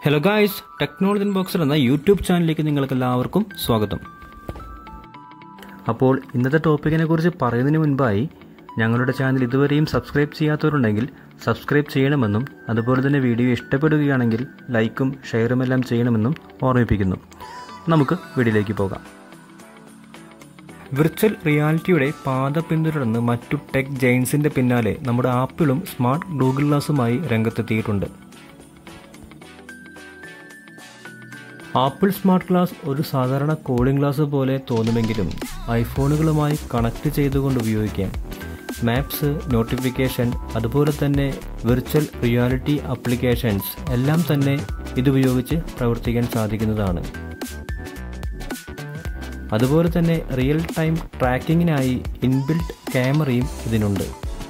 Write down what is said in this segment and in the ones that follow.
hello guys technology boxer എന്ന YouTube ചാനലിലേക്ക് നിങ്ങൾക്ക് എല്ലാവർക്കും സ്വാഗതം അപ്പോൾ ഇന്നത്തെ ടോപ്പിക്കിനെ കുറിച്ച് പറയുന്നതിന് മുൻപായി ഞങ്ങളുടെ ചാനൽ ഇതുവരെയും സബ്സ്ക്രൈബ് ചെയ്യാത്തവരുണ്ടെങ്കിൽ സബ്സ്ക്രൈബ് ചെയ്യണമെന്നും അതുപോലെ തന്നെ വീഡിയോ ഇഷ്ടപ്പെടുകയാണെങ്കിൽ ലൈക്കും ഷെയറും എല്ലാം ചെയ്യണമെന്നും ഓർമ്മിപ്പിക്കുന്നു നമുക്ക് വീഡിയോയിലേക്ക് പോകാം വിർച്വൽ റിയാലിറ്റിയുടെ പാത പിന്തുടർന്ന് മറ്റു ടെക് ജെയിൻസിന്റെ പിന്നാലെ നമ്മുടെ ആപ്പിളും സ്മാർട്ട് ഗൂഗിൾ ഗ്ലാസുമായി രംഗത്തെത്തിയിട്ടുണ്ട് ആപ്പിൾ സ്മാർട്ട് ഗ്ലാസ് ഒരു സാധാരണ കൂളിംഗ് ഗ്ലാസ് പോലെ തോന്നുമെങ്കിലും ഐഫോണുകളുമായി കണക്ട് ചെയ്തുകൊണ്ട് ഉപയോഗിക്കാം മാപ്സ് നോട്ടിഫിക്കേഷൻ അതുപോലെ തന്നെ വിർച്വൽ റിയാലിറ്റി ആപ്ലിക്കേഷൻസ് എല്ലാം തന്നെ ഇതുപയോഗിച്ച് പ്രവർത്തിക്കാൻ സാധിക്കുന്നതാണ് അതുപോലെ തന്നെ റിയൽ ടൈം ട്രാക്കിങ്ങിനായി ഇൻബിൽറ്റ് ക്യാമറയും ഇതിനുണ്ട്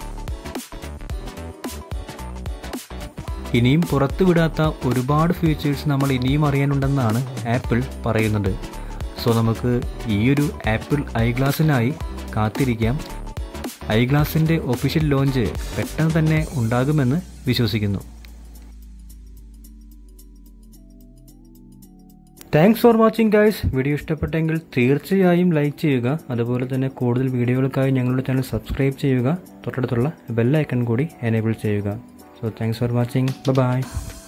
ഇനിയും പുറത്തുവിടാത്ത ഒരുപാട് ഫീച്ചേഴ്സ് നമ്മൾ ഇനിയും അറിയാനുണ്ടെന്നാണ് ആപ്പിൾ പറയുന്നത് സോ നമുക്ക് ഈ ഒരു ആപ്പിൾ ഐ ഗ്ലാസിനായി കാത്തിരിക്കാം ഐ ഗ്ലാസിൻ്റെ ഒഫീഷ്യൽ ലോഞ്ച് പെട്ടെന്ന് തന്നെ ഉണ്ടാകുമെന്ന് വിശ്വസിക്കുന്നു thanks for watching guys video ഇഷ്ടപ്പെട്ടെങ്കിൽ തീർച്ചയായും ലൈക്ക് ചെയ്യുക അതുപോലെ തന്നെ കൂടുതൽ വീഡിയോകൾക്കായി ഞങ്ങളുടെ ചാനൽ സബ്സ്ക്രൈബ് ചെയ്യുക തൊട്ടടുത്തുള്ള ബെല്ലൈക്കൺ കൂടി എനേബിൾ ചെയ്യുക so thanks for watching by